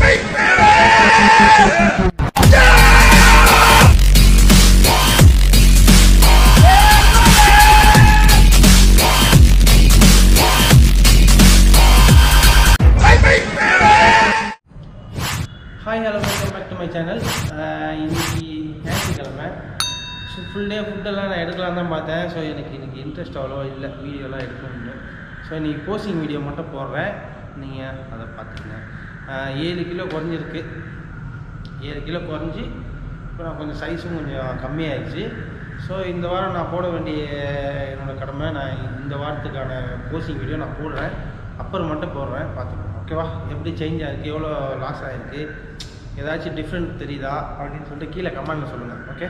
hi hello welcome back to my channel இன்னைக்கு ஞாயிற்றுக்கிழமை so full day ஃபுட்டெல்லாம் நான் எடுக்கலாம் தான் பார்த்தேன் ஸோ எனக்கு இன்னைக்கு இன்ட்ரெஸ்ட் அவ்வளோ இல்லை வீடியோலாம் எடுக்கணும்னு ஸோ இன்னைக்கு போஸ்டிங் வீடியோ மட்டும் போடுறேன் நீங்கள் அதை பார்த்துக்கங்க ஆஹ் ஏழு கிலோ குறைஞ்சிருக்கு ஏழு கிலோ குறைஞ்சி இப்போ நான் கொஞ்சம் சைஸும் கொஞ்சம் கம்மியாயிடுச்சு ஸோ இந்த வாரம் நான் போட வேண்டிய என்னோடய கடமை நான் இந்த வாரத்துக்கான போஸ்டிங் வீடியோ நான் போடுறேன் அப்புறம் மட்டும் போடுறேன் பார்த்துக்கோங்க ஓகேவா எப்படி சேஞ்ச் ஆகிருக்கு எவ்வளோ லாஸ் ஆகிருக்கு ஏதாச்சும் டிஃப்ரெண்ட் தெரியுதா அப்படின்னு சொல்லிட்டு கீழே கமெண்ட்டில் சொல்லுங்கள் ஓகே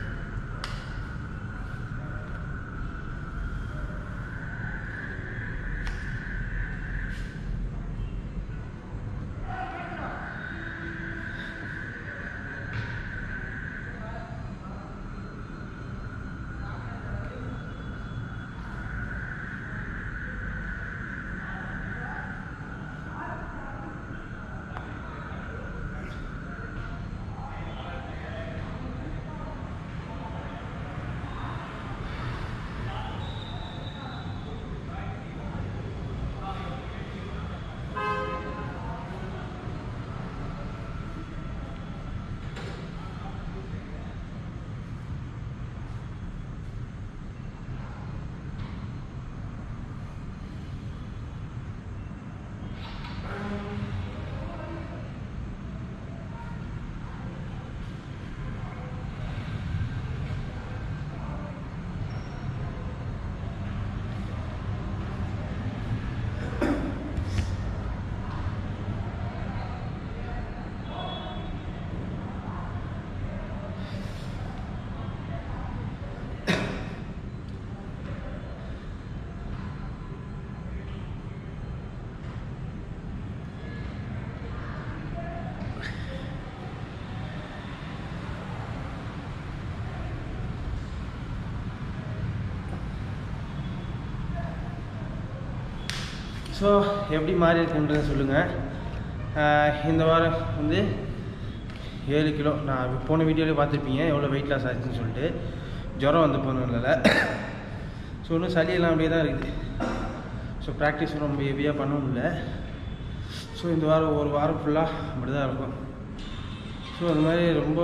ஸோ எப்படி மாறி இருக்குன்றதை சொல்லுங்கள் இந்த வாரம் வந்து ஏழு கிலோ நான் போன வீடியோலேயே பார்த்துருப்பீங்க எவ்வளோ வெயிட் லாஸ் ஆச்சுன்னு சொல்லிட்டு ஜுரம் வந்து போனதில்ல ஸோ இன்னும் சளியெல்லாம் அப்படியே தான் இருக்குது ஸோ ப்ராக்டிஸ் ரொம்ப ஹெவியாக பண்ண முடியல ஸோ இந்த வாரம் ஒரு வாரம் ஃபுல்லாக அப்படி தான் இருக்கும் ஸோ அது மாதிரி ரொம்ப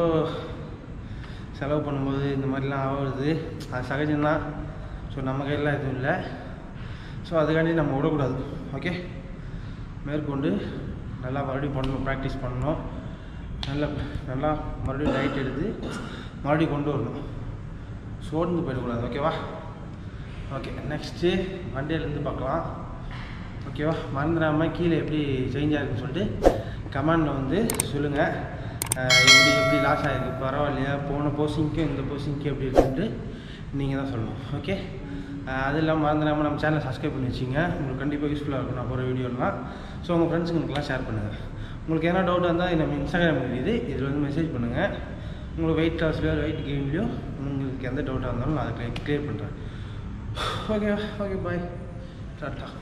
செலவு பண்ணும்போது இந்த மாதிரிலாம் ஆகுது அது சகஜம்தான் ஸோ நம்ம கையிலாம் எதுவும் இல்லை ஸோ அதுக்காண்டி நம்ம விடக்கூடாது ஓகே மேற்கொண்டு நல்லா மறுபடியும் பண்ணணும் ப்ராக்டிஸ் பண்ணணும் நல்லா நல்லா மறுபடியும் டயட் எடுத்து மறுபடியும் கொண்டு வரணும் சோர்ந்து போயிடக்கூடாது ஓகேவா ஓகே நெக்ஸ்ட்டு மண்டேலேருந்து பார்க்கலாம் ஓகேவா மறந்துடாமல் கீழே எப்படி சேஞ்ச் ஆகுதுன்னு சொல்லிட்டு கமெண்டில் வந்து சொல்லுங்கள் எப்படி எப்படி லாஸ் ஆகிருக்கு பரவாயில்லையா போன போஸ்டிங்க்கும் இந்த போஸ்டிங்க்கும் எப்படி இருக்குன்ட்டு நீங்கள் தான் சொல்லணும் ஓகே அது இல்லாமல் மறந்துடாமல் நம்ம சேனலை சப்ஸ்கிரைப் பண்ணி வச்சிங்க உங்களுக்கு கண்டிப்பாக யூஸ்ஃபுல்லாக இருக்கும் நான் போகிற வீடியோலாம் ஸோ உங்கள் ஃப்ரெண்ட்ஸுங்களுக்குலாம் ஷேர் பண்ணுங்கள் உங்களுக்கு எதனா டவுட் வந்தால் நம்ம இன்ஸ்டாகிராம் இருக்குது இதில் வந்து மெசேஜ் பண்ணுங்கள் உங்களுக்கு வெயிட் லாஸ்லையோ வெயிட் கெயின்லையோ உங்களுக்கு எந்த டவுட்டாக இருந்தாலும் நான் அதை கிளியர் பண்ணுறேன் ஓகே ஓகே பாய் டாட்டா